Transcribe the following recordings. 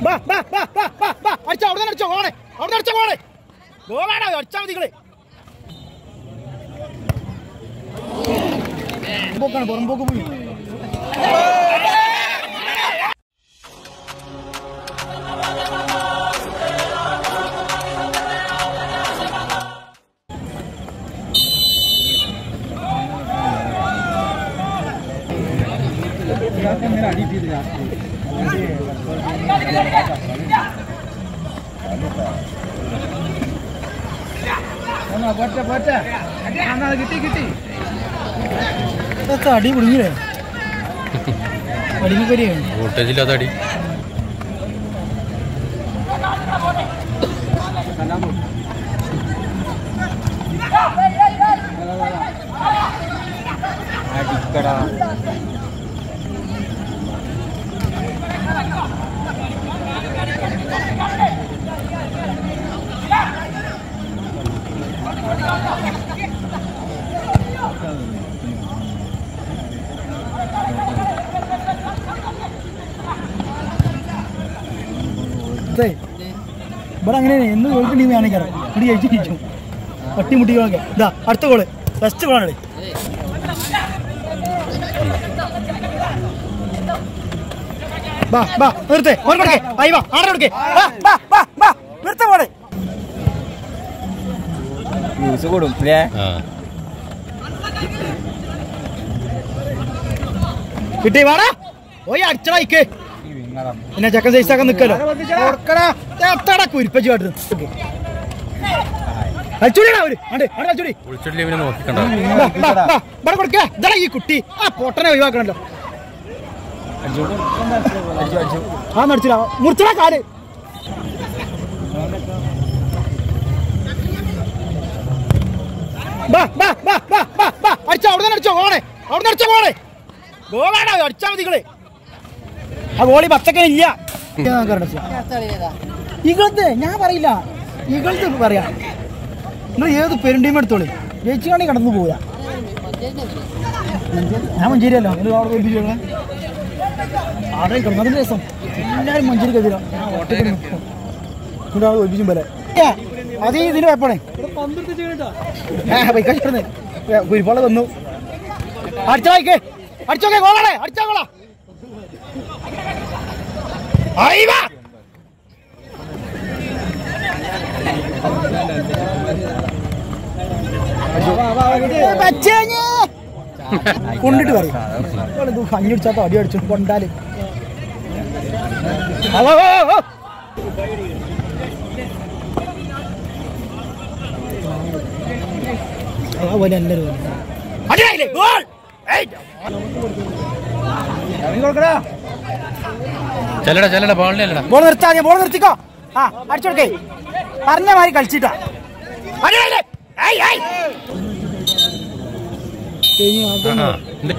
ബാ ബാ ബാ ബാ ബാ ബാ അടിച്ചോ അവിടെ അടിച്ചോ ഓണേ അവിടെ അടിച്ചോ ഓണേ ഗോളാണോ അടിച്ചാ മതി നിങ്ങള് പുറമ്പോക്കാണ് പുറമ്പോക്ക് പോയി ഇതൊക്കെ അടി കുടുങ്ങിയില്ലേ അടിക്ക് കരിയാണ് വോൾട്ടേജ് ഇല്ലാത്ത അടി അതെ ഇവിടെ അങ്ങനെയാണ് എന്ന് തോൽക്കുന്ന ടീം കാണിക്കാറ് ഇവിടെ ജയിച്ചു ജയിച്ചു പട്ടിമുട്ടികളൊക്കെ ഇതാ അടുത്ത ഗോള് ഫസ്റ്റ് ഗോളാണ് ബാ ബാ നിർത്തേ ഓൻ കൊടുക്കേ ആയി വാ ആടെ കൊടുക്കേ ബാ ബാ ബാ ബാ നിർത്ത ഗോള് യൂസ് കൂടും അല്ലേ ആ കിട്ടി വാടാ ഓയ് അടിച്ചടായിക്ക് പിന്നെ ചക്കൻ സൈസാക്കാൻ നിക്കല്ലോ കൊടുക്കടാ എത്താടാ കുരിപ്പച്ചു കാട്ടുന്നു അടിച്ചുടിയാ അവര് ആണ്ട് ആണ്ട് അടിച്ചുടി വിളിച്ചിട്ടില്ല ഇവനെ നോക്കിക്കണ്ട ബാ, ബാ, ബാ, ഇവിടെ കൊടുക്ക ഇതാ ഈ കുട്ടി ആ പൊട്ടനെ ഒഴിവാക്കണല്ലോ ആ നടിച്ചില്ല മുറിച്ചടാ കാല് ബാ ബാ ബാ ബാ ബാ ബാ അടിച്ചോ അവിടെ അടിച്ചോ ഓണേ അവിടെ അടിച്ചോ ഓണേ ഗോളാണോ അടിച്ചാ മതി നിങ്ങള് ആ ഗോളി പച്ചക്ക ഇല്ല ഇകളത്തെ ഞാൻ പറയില്ല ഇകളത്തെ പറയാ നിങ്ങൾ ഏത് പെരുണ്ടീം എടുത്തോളി ജയിച്ചാണെങ്കിൽ കടന്നു പോരാ ഞാൻ മഞ്ചേരി അല്ലോ നിങ്ങൾ അവിടെ തോൽപ്പിച്ചു ഞങ്ങളെ അവിടെ കിടന്നു അതിന്റെ രസം എല്ലാവരും മഞ്ചേരിക്ക് എതിരാ ഞാൻ ഒറ്റയ്ക്ക് നിൽക്കും ഇവിടെ ആൾ തോൽപ്പിച്ചും പോലെ അത് ഇതിന് വെപ്പണേ കുരിപ്പാളെ വന്നു അടിച്ചോക്കെ അടിച്ചോക്കെ ഗോളാണേ അടിച്ചാ ഗോളാ ആയി വാ പച്ചേഞ്ഞ്. കൊണ്ടിട്ട് പറയും ഇത് കഞ്ഞിടിച്ചാത്ത അടി അടിച്ചു കൊണ്ടാല് അവ, അവ, അവ. ആ പോലെ എല്ലാരും പോലെ. അടിയായില്ലേ? ഗോൾ! ഏയ്! ചെല്ലടാ ചെല്ലടാ പാളിലല്ലടാ ബോൾ നിർത്താ ബോൾ നിർത്തിക്കോ ആ അടിച്ചോടക്കേ പറഞ്ഞ മാതിരി കളിച്ചിട്ടാ അടിയായില്ലേ? ഏയ്, ഏയ്! കഴിഞ്ഞു, അത് ആ എന്ത്?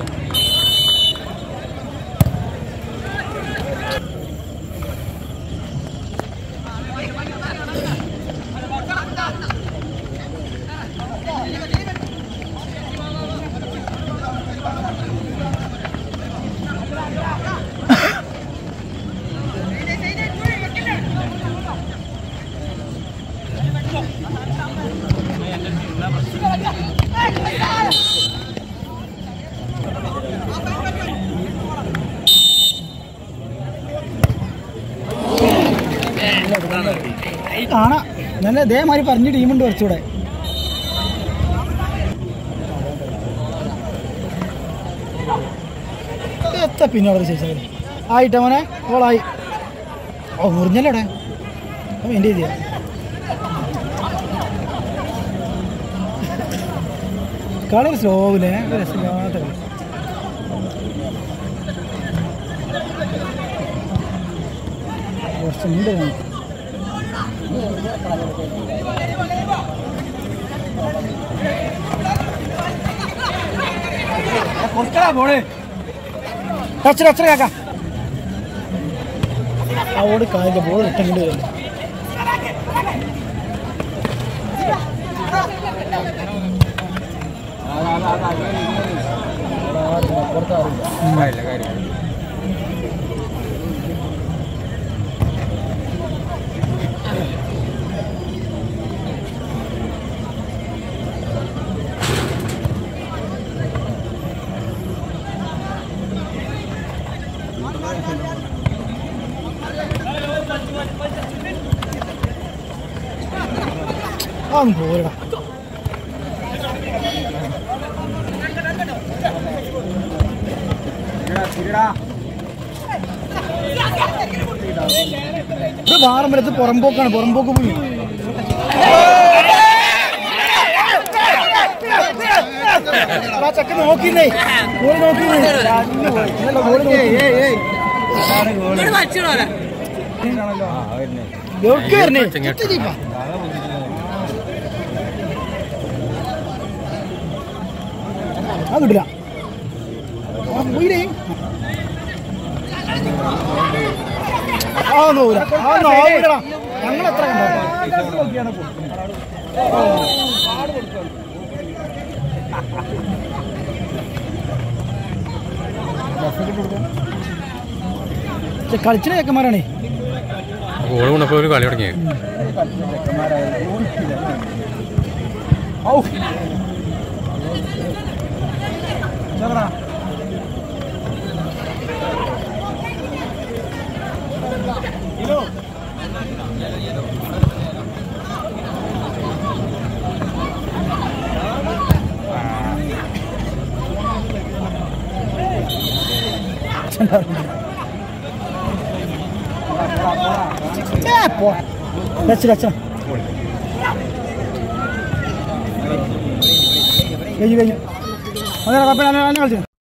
കാണാം നല്ല ഇതേമാതിരി പറഞ്ഞ ടീമുണ്ട് കുറച്ചുകൂടെ എത്ര പിന്നെ അവിടെ ശേഷം ആയിട്ടാ മോനെ ഓളായി ഓ മുറിഞ്ഞല്ലോടെ അപ്പം എൻ്റെ ചെയ്തിയാ കളി സ്ലോവിലെ രസമില്ലാത്ത കളി കുറച്ചുണ്ട് നമുക്ക് ടച്ചർ ടച്ചർ കാക്ക ആ ഓട് കാലിന്റെ ബോൾ ഇട്ടെങ്കിൽ ആ ഒന്ന് പോരടാ ഇത് മാറുമ്പോഴത്ത് പുറമ്പോക്കാണ് പുറമ്പോക്ക് പോയി ആ ചെക്കൻ നോക്കിന്നേ ഗോളി നോക്കിന്നേ ഇല്ലല്ല, ഗോളി നോക്കി എവിടേക്ക് വരണേ ചെങ്ങാട്ട്. ചുറ്റിരിപ്പാ. ആ കിട്ടില്ല ആ പോയില്ലേ ആ നോൂല ആ നോവില്ലടാ ഞങ്ങൾ എത്ര കണ്ടോ കളിച്ചിന ചെക്കന്മാരാണേ ഗോൾ കൊണ്ടപ്പോൾ ഒരു കളി തുടങ്ങിയത് വെച്ചു വെച്ച കഴിഞ്ഞു കഴിഞ്ഞു അങ്ങനെ കപ്പ കളിച്ചു